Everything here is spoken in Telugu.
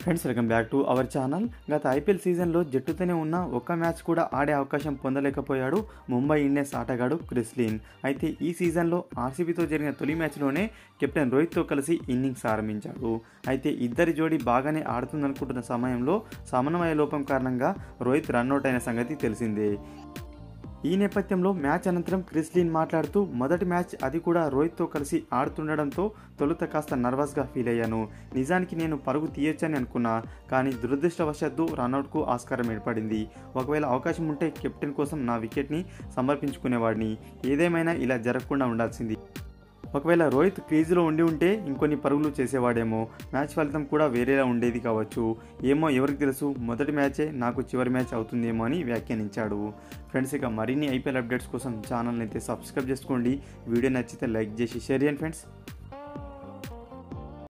friends welcome back to our channel గత ఐపీఎల్ సీజన్లో జట్టుతోనే ఉన్న ఒక్క మ్యాచ్ కూడా ఆడే అవకాశం పొందలేకపోయాడు ముంబై ఇండియన్స్ ఆటగాడు క్రిస్లిన్ అయితే ఈ సీజన్లో ఆర్సీబీతో జరిగిన తొలి మ్యాచ్లోనే కెప్టెన్ రోహిత్తో కలిసి ఇన్నింగ్స్ ఆరంభించాడు అయితే ఇద్దరి జోడీ బాగానే ఆడుతుందనుకుంటున్న సమయంలో సమన్వయ లోపం కారణంగా రోహిత్ రన్అట్ అయిన సంగతి తెలిసిందే ఈ నేపథ్యంలో మ్యాచ్ అనంతరం క్రిస్లిన్ మాట్లాడుతూ మొదటి మ్యాచ్ అది కూడా రోహిత్తో కలిసి ఆడుతుండడంతో తొలుత కాస్త నర్వస్గా ఫీల్ అయ్యాను నిజానికి నేను పరుగు తీయొచ్చని అనుకున్నా కానీ దురదృష్టవశాత్తు రన్అట్కు ఆస్కారం ఏర్పడింది ఒకవేళ అవకాశం ఉంటే కెప్టెన్ కోసం నా వికెట్ని సమర్పించుకునేవాడిని ఏదేమైనా ఇలా జరగకుండా ఉండాల్సింది ఒకవేళ రోహిత్ క్రీజులో ఉండి ఉంటే ఇంకొన్ని పరుగులు చేసేవాడేమో మ్యాచ్ ఫలితం కూడా వేరేలా ఉండేది కావచ్చు ఏమో ఎవరికి తెలుసు మొదటి మ్యాచే నాకు చివరి మ్యాచ్ అవుతుందేమో అని వ్యాఖ్యానించాడు ఫ్రెండ్స్ ఇక మరిన్ని ఐపీఎల్ అప్డేట్స్ కోసం ఛానల్ని అయితే సబ్స్క్రైబ్ చేసుకోండి వీడియో నచ్చితే లైక్ చేసి షేర్ చేయండి ఫ్రెండ్స్